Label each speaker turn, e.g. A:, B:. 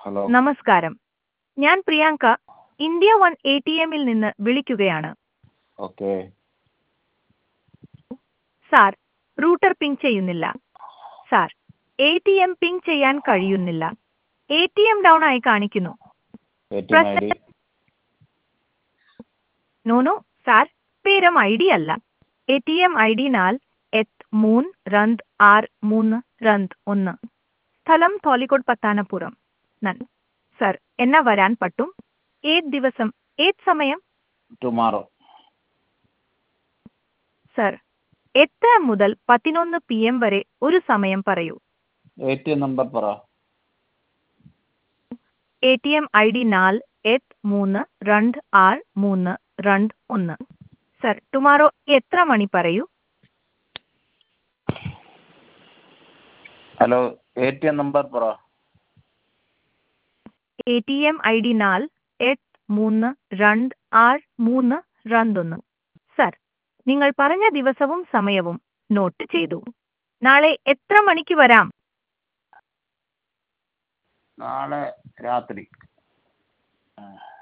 A: hello
B: നമസ്കാരം ഞാൻ Priyanka India one A T എമ്മിൽ നിന്ന് വിളിക്കുകയാണ്
A: ഓക്കെ
B: സാർ റൂട്ടർ പിങ് ചെയ്യുന്നില്ല sir A T M ping ചെയ്യാൻ കഴിയുന്നില്ല എ ടി എം ഡൗൺ ആയി കാണിക്കുന്നു
A: A T M I D
B: no no sir പേരും ഐ ഡി അല്ല A T M I D നാൽ എത്ത് മൂന്ന് രണ്ട് ആറ് മൂന്ന് രണ്ട് ഒന്ന് സ്ഥലം തോലിക്കോട് പത്താനപുരം നൻ സർ എന്നാ വരാൻ പറ്റും ഏത് ദിവസം ഏത് സമയം
A: ടുമാറോ
B: സർ എത്ര മുതൽ പതിനൊന്ന് പി എം വരെ ഒരു സമയം പറയൂ
A: എ ടി എം നമ്പർ പറ
B: A T M I D നാൽ എത്ത് മൂന്ന് രണ്ട് ആറ് മൂന്ന് രണ്ട് ഒന്ന് സർ ടുമാറോ എത്ര മണി പറയൂ
A: hello A T M number പറ
B: A T M I D നാൽ എട്ട് മൂന്ന് രണ്ട് ആറ് മൂന്ന് രണ്ടൊന്ന് സർ നിങ്ങൾ പറഞ്ഞ ദിവസവും സമയവും നോട്ട് ചെയ്തു നാളെ എത്ര മണിക്ക് വരാം
A: നാളെ രാത്രി ആ